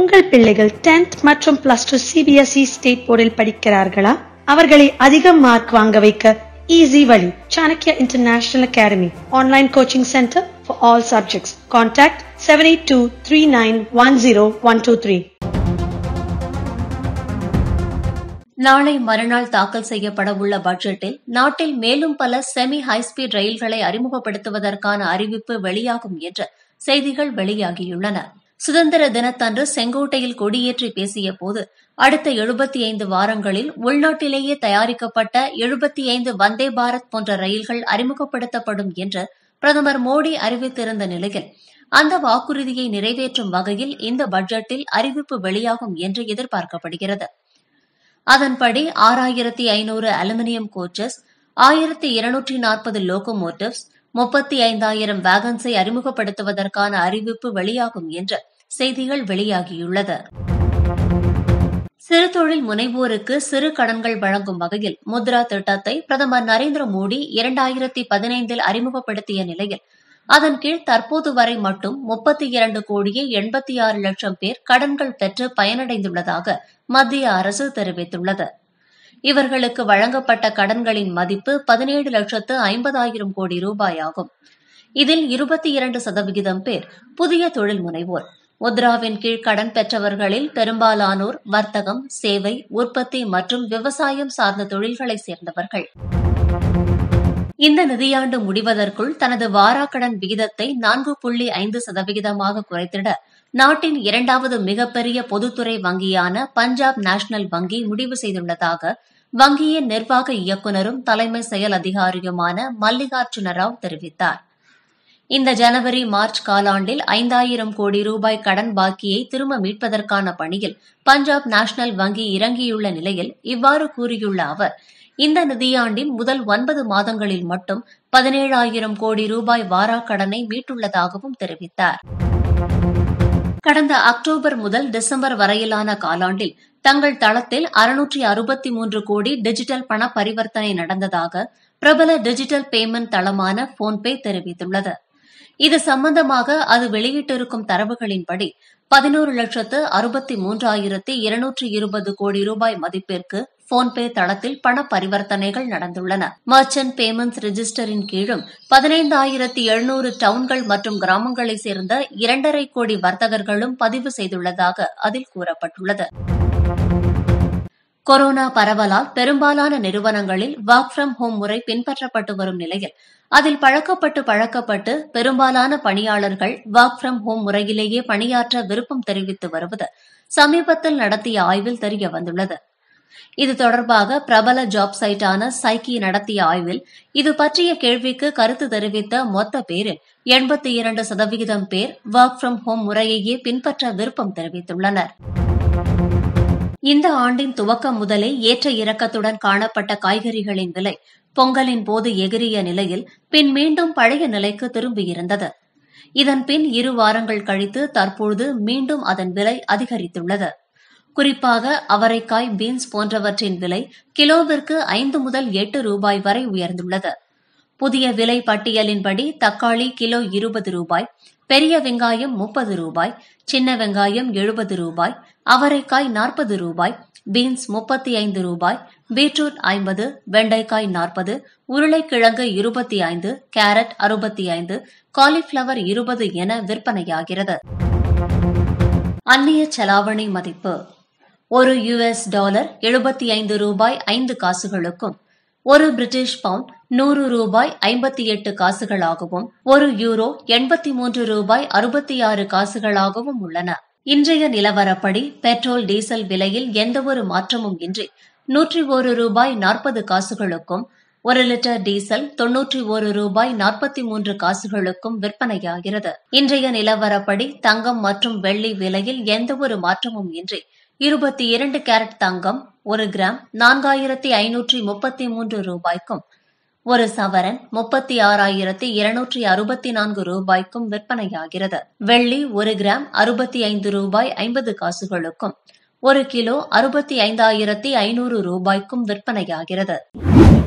உங்கள் பிள்ளைகள் 10th மற்றும் பிளஸ் டூ சிபிஎஸ்இ ஸ்டேட் போர்டில் படிக்கிறார்களா அவர்களை அதிக மார்க் வாங்க வைக்க ஈஸி வழி Chanakya international academy online coaching centre for all subjects contact seven eight two three nine one zero one two three நாளை மறுநாள் தாக்கல் செய்யப்பட உள்ள பட்ஜெட்டில் நாட்டில் மேலும் பல செமி ஹைஸ்பீட் ரயில்களை அறிமுகப்படுத்துவதற்கான அறிவிப்பு வெளியாகும் என்று செய்திகள் வெளியாகியுள்ளன சுதந்திர தினத்தன்று செங்கோட்டையில் கொடியேற்றி பேசிய போது அடுத்த எழுபத்தி ஐந்து வாரங்களில் உள்நாட்டிலேயே தயாரிக்கப்பட்ட எழுபத்தி ஐந்து வந்தே பாரத் போன்ற ரயில்கள் அறிமுகப்படுத்தப்படும் என்று பிரதமர் மோடி அறிவித்திருந்த நிலையில் அந்த வாக்குறுதியை நிறைவேற்றும் வகையில் இந்த பட்ஜெட்டில் அறிவிப்பு வெளியாகும் என்று எதிர்பார்க்கப்படுகிறது அதன்படி ஆறாயிரத்தி ஐநூறு அலுமினியம் கோச்சஸ் ஆயிரத்தி இருநூற்றி நாற்பது லோகோமோட்டிவ்ஸ் முப்பத்தி ஐந்தாயிரம் வேகன்ஸை அறிமுகப்படுத்துவதற்கான அறிவிப்பு வெளியாகும் என்று செய்திகள் வெளியாகியுள்ளது சிறு தொழில் முனைவோருக்கு சிறு கடன்கள் வழங்கும் வகையில் முத்ரா திட்டத்தை பிரதமர் நரேந்திர மோடி இரண்டாயிரத்தி பதினைந்தில் அறிமுகப்படுத்திய நிலையில் அதன் கீழ் தற்போது வரை மட்டும் முப்பத்தி இரண்டு கோடியே எண்பத்தி ஆறு லட்சம் பேர் கடன்கள் பெற்று பயனடைந்துள்ளதாக மத்திய அரசு தெரிவித்துள்ளது இவர்களுக்கு வழங்கப்பட்ட கடன்களின் மதிப்பு பதினேழு லட்சத்து ஐம்பதாயிரம் கோடி ரூபாய் ஆகும் இதில் இருபத்தி இரண்டு சதவிகிதம் பேர் புதிய தொழில் முனைவோர் முத்ராவின் கீழ் கடன் பெற்றவர்களில் பெரும்பாலானோர் வர்த்தகம் சேவை உற்பத்தி மற்றும் விவசாயம் சார்ந்த தொழில்களை சேர்ந்தவர்கள் இந்த நிதியாண்டு முடிவதற்குள் தனது வாராக்கடன் விகிதத்தை நான்கு புள்ளி ஐந்து சதவிகிதமாக குறைத்திட நாட்டின் இரண்டாவது மிகப்பெரிய பொதுத்துறை வங்கியான பஞ்சாப் நேஷனல் வங்கி முடிவு செய்துள்ளதாக வங்கியின் நிர்வாக இயக்குநரும் தலைமை செயல் அதிகாரியுமான மல்லிகார்ஜுன ராவ் தெரிவித்தார் இந்த ஜனவரி மார்ச் காலாண்டில் ஐந்தாயிரம் கோடி ரூபாய் கடன் பாக்கியை திரும்ப மீட்பதற்கான பணியில் பஞ்சாப் நேஷனல் வங்கி இறங்கியுள்ள நிலையில் இவ்வாறு கூறியுள்ள அவர் இந்த நிதியாண்டின் முதல் ஒன்பது மாதங்களில் மட்டும் பதினேழாயிரம் கோடி ரூபாய் வாராக்கடனை மீட்டுள்ளதாகவும் தெரிவித்தார் கடந்த அக்டோபர் முதல் டிசம்பர் வரையிலான காலாண்டில் தங்கள் தளத்தில் அறுநூற்றி அறுபத்தி மூன்று கோடி டிஜிட்டல் பண பரிவர்த்தனை நடந்ததாக பிரபல டிஜிட்டல் பேமெண்ட் தளமான போன்பே தெரிவித்துள்ளது இது சம்பந்தமாக அது வெளியிட்டிருக்கும் தரவுகளின்படி பதினோரு லட்சத்து அறுபத்தி மூன்றாயிரத்தி இருநூற்றி இருபது கோடி ரூபாய் மதிப்பிற்கு போன்பே தளத்தில் பண பரிவர்த்தனைகள் நடந்துள்ளன மர்ச்சன்ட் பேமெண்ட்ஸ் ரிஜிஸ்டரின் கீழும் பதினைந்தாயிரத்தி எழுநூறு டவுன்கள் மற்றும் கிராமங்களைச் சேர்ந்த இரண்டரை கோடி வர்த்தகர்களும் பதிவு செய்துள்ளதாக அதில் கூறப்பட்டுள்ளது கொரோனா பரவலால் பெரும்பாலான நிறுவனங்களில் ஒர்க் ஃப்ரம் ஹோம் முறை பின்பற்றப்பட்டு வரும் நிலையில் அதில் பழக்கப்பட்டு பழக்கப்பட்டு பெரும்பாலான பணியாளர்கள் ஒர்க் ஃப்ரம் ஹோம் முறையிலேயே பணியாற்ற விருப்பம் தெரிவித்து வருவது சமீபத்தில் நடத்திய ஆய்வில் தெரிய வந்துள்ளது இது தொடர்பாக பிரபல ஜாப் சைட்டான சைக்கி நடத்திய ஆய்வில் இது பற்றிய கேள்விக்கு கருத்து தெரிவித்த மொத்த பேரில் எண்பத்தி இரண்டு சதவிகிதம் பேர் ஒர்க் ஃப்ரம் ஹோம் முறையையே பின்பற்ற விருப்பம் தெரிவித்துள்ளனர் இந்த ஆண்டின் துவக்கம் முதலே ஏற்ற இறக்கத்துடன் காணப்பட்ட காய்கறிகளின் விலை பொங்கலின் போது எகிரிய நிலையில் பின் மீண்டும் பழைய நிலைக்கு திரும்பியிருந்தது இதன் பின் இரு வாரங்கள் கழித்து தற்பொழுது மீண்டும் அதன் விலை அதிகரித்துள்ளது குறிப்பாக அவரைக்காய் பீன்ஸ் போன்றவற்றின் விலை கிலோவிற்கு ஐந்து முதல் எட்டு ரூபாய் வரை உயர்ந்துள்ளது புதிய விலை பட்டியலின்படி தக்காளி கிலோ இருபது ரூபாய் பெரிய வெங்காயம் முப்பது ரூபாய் சின்ன வெங்காயம் எழுபது ரூபாய் அவரைக்காய் நாற்பது ரூபாய் பீன்ஸ் முப்பத்தி ஐந்து ரூபாய் பீட்ரூட் ஐம்பது வெண்டைக்காய் நாற்பது உருளைக்கிழங்கு இருபத்தி ஐந்து கேரட் அறுபத்தி ஐந்து காலிஃபிளவர் இருபது என விற்பனையாகிறது அந்நிய செலாவணி மதிப்பு ஒரு யுஎஸ் டாலர் எழுபத்தி ஐந்து ரூபாய் ஐந்து காசுகளுக்கும் ஒரு பிரிட்டிஷ் பவுண்ட் நூறு ரூபாய் ஐம்பத்தி எட்டு காசுகளாகவும் ஒரு யூரோ எண்பத்தி மூன்று ரூபாய் அறுபத்தி ஆறு காசுகளாகவும் உள்ளன இன்றைய நிலவரப்படி பெட்ரோல் டீசல் விலையில் எந்தவொரு மாற்றமும் இன்றி நூற்றி ஒரு ரூபாய் நாற்பது காசுகளுக்கும் ஒரு லிட்டர் டீசல் தொன்னூற்றி ஒரு ரூபாய் நாற்பத்தி மூன்று காசுகளுக்கும் விற்பனையாகிறது இன்றைய நிலவரப்படி தங்கம் மற்றும் வெள்ளி விலையில் எந்தவொரு மாற்றமும் இன்றி இருபத்தி இரண்டு கேரட் தங்கம் ஒரு கிராம் நான்காயிரத்தி ஐநூற்றி முப்பத்தி மூன்று ரூபாய்க்கும் ஒரு சவரன் முப்பத்தி ஆறாயிரத்தி இருநூற்றி அறுபத்தி நான்கு ரூபாய்க்கும் விற்பனையாகிறது வெள்ளி ஒரு கிராம் அறுபத்தி ஐந்து ரூபாய் ஐம்பது காசுகளுக்கும் ஒரு கிலோ அறுபத்தி ஐந்தாயிரத்தி ஐநூறு ரூபாய்க்கும் விற்பனையாகிறது